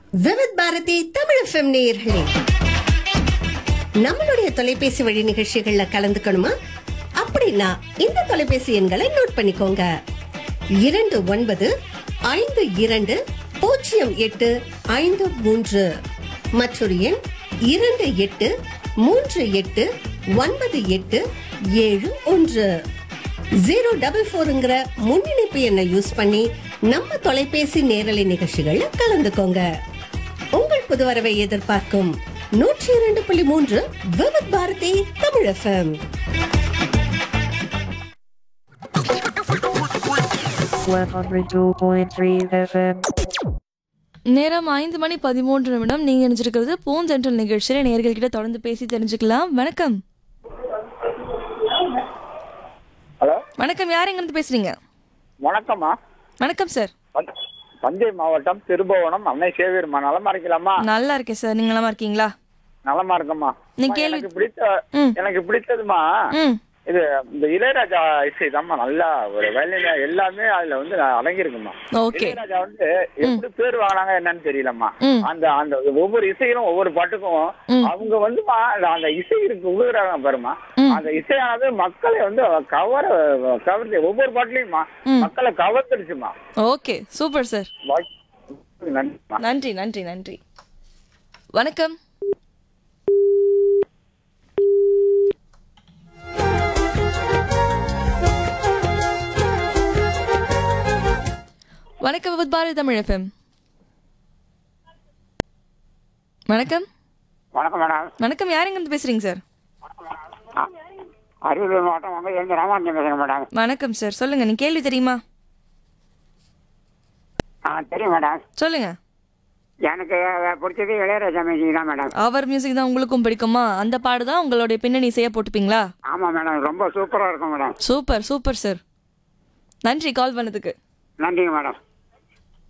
Vividh Bharati Tamil FM நேயர்களே நம்மளுடைய தொலைபேசி வழி நிகழ்ச்சிகள்ல கலந்துக்கணுமா அப்படின்னா இந்த தொலைபேசி எண்களை நோட் பண்ணிக்கோங்க இரண்டு ஒன்பது ஐந்து இரண்டு பூஜ்ஜியம் எட்டு ஐந்து மூன்று மற்றொரு எண் இரண்டு எட்டு மூன்று எட்டு ஒன்பது எட்டு ஏழு ஒன்று ஜீரோ டபுள் ஃபோருங்கிற முன்னிணைப்பு எண்ணை யூஸ் பண்ணி நம்ம தொலைபேசி நேரலை நிகழ்ச்சிகள்ல கலந்துக்கோங்க உங்கள் புது வரவை எதிர்பார்க்கும் நூற்றி இரண்டு புள்ளி மூன்று விவித் பாரதி தமிழ் எஃப்எம் 102.3 FM. நேரம் ஐந்து மணி பதிமூன்று நிமிடம் நீங்க நினைச்சிருக்கிறது பூஞ்சென்றல் நிகழ்ச்சியில நேர்கள் கிட்ட தொடர்ந்து பேசி தெரிஞ்சுக்கலாம் வணக்கம் ஹலோ வணக்கம் யார் எங்க இருந்து பேசுறீங்க வணக்கம்மா வணக்கம் சார் தஞ்சை- தஞ்சை மாவட்டம் திருபுவனம் அன்னை சேவியர்மா நலமா இருக்கலாமா நல்லா இருக்கேன் சார் நீங்க நலமா இருக்கீங்களா நலமா இருக்கம்மா நீ அம்மா, கேள்வி- எனக்கு பிடித்த ம். எனக்கு பிடித்ததுமா ம் இது இந்த இளையராஜா இசை தான்மா நல்லா ஒரு வேலையில எல்லாமே அதுல வந்து அடங்கியிருக்குமா ஓகே இளையராஜா வந்து எப்படி பேர் வாங்கினாங்க என்னன்னு தெரியலம்மா ம். அந்த அந்த ஒவ்வொரு இசையிலும் ஒவ்வொரு பாட்டுக்கும் அவங்க வந்துமா அந்த- அந்த இசை இருக்கு உழுகுறாங்க பாருமா அந்த இசையானது மக்களை வந்து கவர கவர்ந்து ஒவ்வொரு பாட்டுலயுமா மக்களை கவர்ந்துடுச்சுமா ஓகே சூப்பர் சார் வாய்ப்பு நன்றிம்மா நன்றி நன்றி நன்றி வணக்கம் வணக்கம் வித் பாரதி தமிழ் எஃப்எம் வணக்கம் வணக்கம் மேடம் வணக்கம் யார் எங்க இருந்து பேசுறீங்க சார் அரியலூர் மாவட்டம் வந்து எங்க ராமானுஜன் பேசுறேன் மேடம் வணக்கம் சார் சொல்லுங்க நீ கேள்வி தெரியுமா ஆ தெரியும் மேடம் சொல்லுங்க எனக்கு பிடிச்சது இளையராஜா மியூசிக் தான் மேடம் அவர் மியூசிக் தான் உங்களுக்கும் பிடிக்குமா அந்த பாடு தான் உங்களுடைய பின்னணி இசையா போட்டுப்பீங்களா ஆமா மேடம் ரொம்ப சூப்பரா இருக்கும் மேடம் சூப்பர் சூப்பர் சார் நன்றி கால் பண்ணதுக்கு நன்றிங்க மேடம்